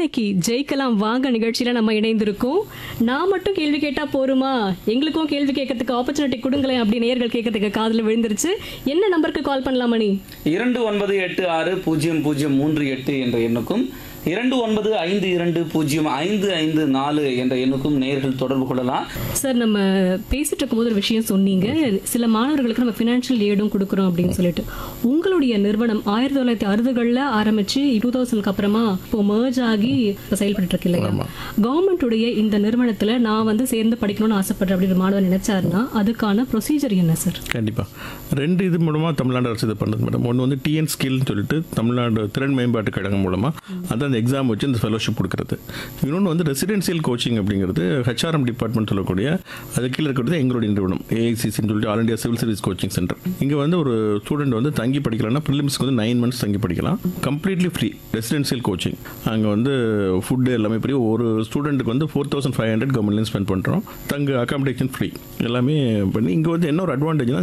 இன்னைக்கு ஜெயிக்கலாம் வாங்க நிகழ்ச்சியில நம்ம இணைந்திருக்கோம் நான் மட்டும் கேள்வி கேட்டா போருமா எங்களுக்கும் கேள்வி கேட்கறதுக்கு ஆப்பர்ச்சுனிட்டி கொடுங்களேன் அப்படி நேர்கள் கேட்கறதுக்கு காதுல விழுந்துருச்சு என்ன நம்பருக்கு கால் பண்ணலாம் மணி இரண்டு ஒன்பது எட்டு ஆறு பூஜ்ஜியம் பூஜ்ஜியம் மூன்று எட்டு என்ற எண்ணுக்கும் இரண்டு ஒன்பது ஐந்து இரண்டு பூஜ்ஜியம் ஐந்து ஐந்து நாலு என்ற எண்ணுக்கும் நேர்கள் தொடர்பு கொள்ளலாம் சார் நம்ம பேசிட்டு இருக்கும்போது ஒரு விஷயம் சொன்னீங்க சில மாணவர்களுக்கு நம்ம ஃபினான்ஷியல் ஏடும் கொடுக்குறோம் அப்படின்னு சொல்லிட்டு உங்களுடைய நிறுவனம் ஆயிரத்தி தொள்ளாயிரத்தி அறுபதுகளில் ஆரம்பிச்சு டூ தௌசண்ட்க்கு அப்புறமா இப்போ merge ஆகி இப்போ செயல்பட்டு இருக்கு இல்லையா கவர்மெண்ட்டுடைய இந்த நிறுவனத்துல நான் வந்து சேர்ந்து படிக்கணும்னு ஆசைப்படுறேன் அப்படின்னு ஒரு மாணவர் நினைச்சாருன்னா அதுக்கான ப்ரொசீஜர் என்ன சார் கண்டிப்பாக ரெண்டு இது மூலமாக தமிழ்நாடு அரசு இது பண்ணுறது மேடம் ஒன்று வந்து டிஎன் ஸ்கில்னு சொல்லிட்டு தமிழ்நாடு திறன் மேம்பாட்டு கழகம் மூலமாக அதான் அந்த எக்ஸாம் வச்சு இந்த ஃபெலோஷிப் கொடுக்குறது இன்னொன்று வந்து ரெசிடென்சியல் கோச்சிங் அப்படிங்கிறது ஹெச்ஆர்எம் டிபார்ட்மெண்ட் சொல்லக்கூடிய அது கீழே இருக்கிறது எங்களுடைய நிறுவனம் ஏஐசிசின்னு சொல்லிட்டு All India civil service coaching centre இங்கே வந்து ஒரு ஸ்டூடெண்ட் வந்து தங்கி படிக்கலாம்னா ப்ரிலிம்ஸ்க்கு வந்து நைன் மந்த்ஸ் தங்கி படிக்கலாம் கம்ப்ளீட்லி ஃப்ரீ ரெசிடென்சியல் கோச்சிங் அங்கே வந்து ஃபுட்டு எல்லாமே ஃப்ரீ ஒரு ஸ்டூடெண்ட்டுக்கு வந்து ஃபோர் தௌசண்ட் ஃபைவ் ஹண்ட்ரட் கவர்மெண்ட்லேயும் ஸ்பெண்ட் பண்ணுறோம் தங்க அகாமடேஷன் ஃப்ரீ எல்லாமே பண்ணி இங்கே வந்து என்ன ஒரு அட்வான்டேஜ்னா